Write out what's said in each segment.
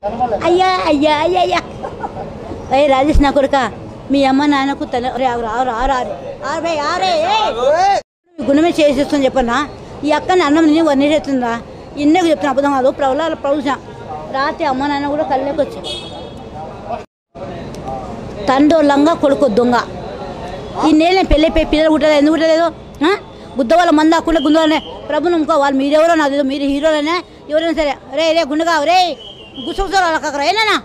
అయ్యా అయ్యా అయ్యా అయ్యా అయ్యే రాజేష్ నా కొడుక మీ అమ్మ నాన్నకు తల రే ఆరు ఆరు ఆరు ఆరు ఆరు బై ఆరే ఏయ్. మీ గుణమే చేసేస్తుంది చెప్పన్నా ఈ అక్కని అన్నం నేను వన్నీ చేస్తుందా ఇన్నకు చెప్తున్నా అబద్ధం కాదు ప్రవల ప్రవచన రాత్రి అమ్మ నాన్న కూడా కళ్ళకి వచ్చా తండ్రోళ్ళంగా కొడుకు దొంగ ఈ నేల పెళ్ళి పోయి పిల్లలు కుట్టలేదు ఎందుకు కుట్టలేదు ఆ? గుద్ద వాళ్ళ మంది అక్కడ గుందలనే ప్రభు నమ్ముకో వాళ్ళు మీరెవరో నాకు తెలియదు మీరు హీరోలనే ఎవరైనా సరే రే రే గుండెగా రే గుసగుసలు వాళ్ళకరా ఏనా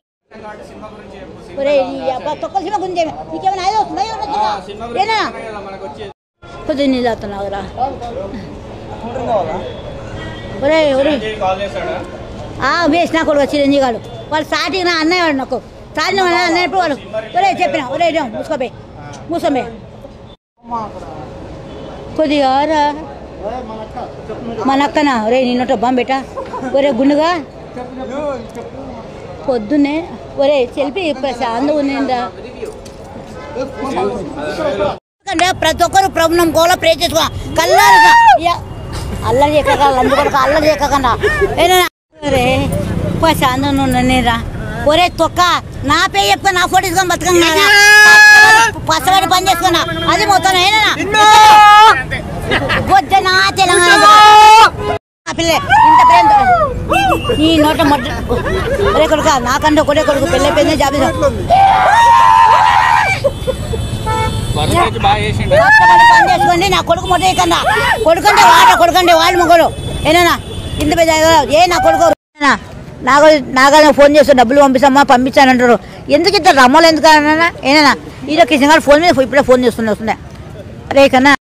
ఒరే ఈ అబ్బా తొక్కల సినిమా గురించి ఏమి? నీకేమైనా ఐడియా వస్తుందా? ఏమైనా వస్తుందా? ఏనా కొద్దిగా నీ తాగుతున్నావురా ఒరే ఒరే ఆ వేసిన కొడుకు చిరంజీవి గారు వాళ్ళు స్టార్టింగ్ నా అన్నయ్య వాడు నాకు స్టార్టింగ్ నా అన్నయ్య ఎప్పుడు వాడు ఒరే చెప్పిన ఒరే ఇదో మూసుకోబే మూసమే కొద్దిగా రా మన అక్కన ఒరే నిన్నట బాంబేట ఒరే గుండుగా పొద్దున్నే ఒరే సెల్ఫీ ప్రశాంత్ ఉన్నిందా ఎందుకంటే ప్రతి ఒక్కరు ప్రభుత్వం కోల ప్రే చేసుకో కల్లారుగా యా- అల్లరి చేయక అందుకొరకు అల్లరి చేయకుండా ఏనా అరే ప్రశాంతం ఉన్నరా ఒరే తొక్క నా పే చెప్పుకో నా ఫోటో తీసుకొని బతకంగా పచ్చబడి పని చేసుకున్నా అది మొత్తం ఏనా వద్దనా తెలంగాణ ఆ పిల్ల ఇంత ప్రేమ నీ నోట మొట్ట ఒరే కొడుక నాకంటే ఒకటే కొడుకు పెళ్ళి అయిపోయిందే జాబీ పర్సెంట్ బాగా చేసిండు కష్టపడి పని చేసుకోండి నా కొడుకు మొట్ట కన్నా కొడుకంటే వాడ కొడుకంటే వాళ్ళు మొగడు ఏనా ఇంత పెద్ద ఏ నా కొడుకు ఏనా? నాగ నాగ ఫోన్ చేస్తే డబ్బులు పంపిస్తామా పంపించానంటారు ఎందుకు ఇంత రమ్మలు ఎందుకు అన్నా ఏనా ఈరోజు కిషన్ గారు ఫోన్ మీద ఇప్పుడే ఫోన్ చేస్తున్నా వస్తుండే రే కన్నా